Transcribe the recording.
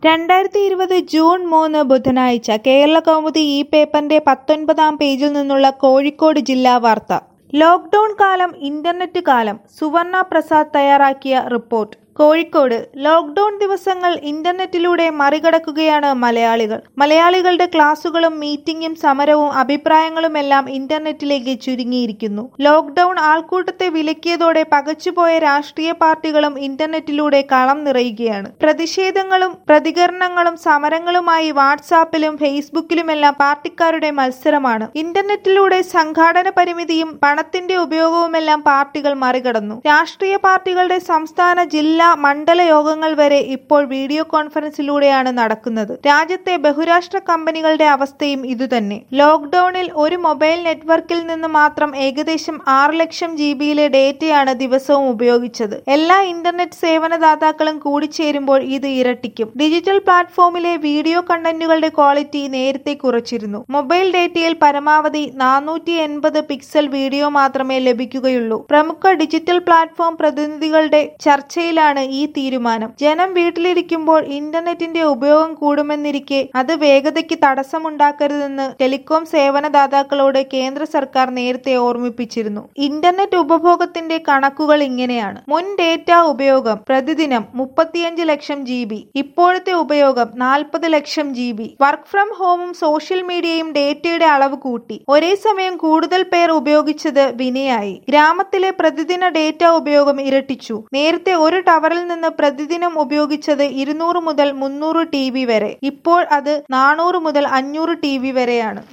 രണ്ടായിരത്തി ഇരുപത് ജൂൺ മൂന്ന് ബുധനാഴ്ച കേരള കൗമുദി ഈ പേപ്പറിന്റെ പത്തൊൻപതാം പേജിൽ നിന്നുള്ള കോഴിക്കോട് ജില്ലാ വാർത്ത ലോക്ക്ഡൌൺ കാലം ഇന്റർനെറ്റ് കാലം സുവർണ പ്രസാദ് തയ്യാറാക്കിയ റിപ്പോർട്ട് കോഴിക്കോട് ലോക്ക്ഡൌൺ ദിവസങ്ങൾ ഇന്റർനെറ്റിലൂടെ മറികടക്കുകയാണ് മലയാളികൾ മലയാളികളുടെ ക്ലാസുകളും മീറ്റിംഗും സമരവും അഭിപ്രായങ്ങളുമെല്ലാം ഇന്റർനെറ്റിലേക്ക് ചുരുങ്ങിയിരിക്കുന്നു ലോക്ക്ഡൌൺ ആൾക്കൂട്ടത്തെ വിലക്കിയതോടെ പകച്ചുപോയ രാഷ്ട്രീയ പാർട്ടികളും ഇന്റർനെറ്റിലൂടെ കളം നിറയുകയാണ് പ്രതിഷേധങ്ങളും പ്രതികരണങ്ങളും സമരങ്ങളുമായി വാട്സാപ്പിലും ഫേസ്ബുക്കിലുമെല്ലാം പാർട്ടിക്കാരുടെ മത്സരമാണ് ഇന്റർനെറ്റിലൂടെ സംഘാടന പരിമിതിയും പണത്തിന്റെ ഉപയോഗവുമെല്ലാം പാർട്ടികൾ മറികടന്നു രാഷ്ട്രീയ പാർട്ടികളുടെ സംസ്ഥാന ജില്ലാ മണ്ഡല യോഗങ്ങൾ വരെ ഇപ്പോൾ വീഡിയോ കോൺഫറൻസിലൂടെയാണ് നടക്കുന്നത് രാജ്യത്തെ ബഹുരാഷ്ട്ര കമ്പനികളുടെ അവസ്ഥയും ഇതുതന്നെ ലോക്ക്ഡൌണിൽ ഒരു മൊബൈൽ നെറ്റ്വർക്കിൽ നിന്ന് മാത്രം ഏകദേശം ആറ് ലക്ഷം ജി ബിയിലെ ഡേറ്റയാണ് ദിവസവും ഉപയോഗിച്ചത് എല്ലാ ഇന്റർനെറ്റ് സേവനദാതാക്കളും കൂടിച്ചേരുമ്പോൾ ഇത് ഇരട്ടിക്കും ഡിജിറ്റൽ പ്ലാറ്റ്ഫോമിലെ വീഡിയോ കണ്ടന്റുകളുടെ ക്വാളിറ്റി നേരത്തെ കുറച്ചിരുന്നു മൊബൈൽ ഡേറ്റയിൽ പരമാവധി നാനൂറ്റി എൺപത് പിക്സൽ വീഡിയോ മാത്രമേ ലഭിക്കുകയുള്ളൂ പ്രമുഖ ഡിജിറ്റൽ പ്ലാറ്റ്ഫോം പ്രതിനിധികളുടെ ചർച്ചയിലാണ് ഈ തീരുമാനം ജനം വീട്ടിലിരിക്കുമ്പോൾ ഇന്റർനെറ്റിന്റെ ഉപയോഗം കൂടുമെന്നിരിക്കെ അത് വേഗതയ്ക്ക് തടസ്സമുണ്ടാക്കരുതെന്ന് ടെലികോം സേവനദാതാക്കളോട് കേന്ദ്ര സർക്കാർ നേരത്തെ ഓർമ്മിപ്പിച്ചിരുന്നു ഇന്റർനെറ്റ് ഉപഭോഗത്തിന്റെ കണക്കുകൾ ഇങ്ങനെയാണ് മുൻ ഡേറ്റ ഉപയോഗം പ്രതിദിനം മുപ്പത്തിയഞ്ച് ലക്ഷം ജി ബി ഇപ്പോഴത്തെ ഉപയോഗം നാൽപ്പത് ലക്ഷം ജി ബി വർക്ക് ഫ്രം ഹോമും സോഷ്യൽ മീഡിയയും ഡേറ്റയുടെ അളവ് കൂട്ടി ഒരേ സമയം കൂടുതൽ പേർ ഉപയോഗിച്ചത് വിനയായി ഗ്രാമത്തിലെ പ്രതിദിന ഡേറ്റ ഉപയോഗം ഇരട്ടിച്ചു നേരത്തെ ഒരു ടവറിൽ നിന്ന് പ്രതിദിനം ഉപയോഗിച്ചത് ഇരുന്നൂറ് മുതൽ മുന്നൂറ് ടി ബി വരെ ഇപ്പോൾ അത് നാനൂറ് മുതൽ അഞ്ഞൂറ് ടി ബി വരെയാണ്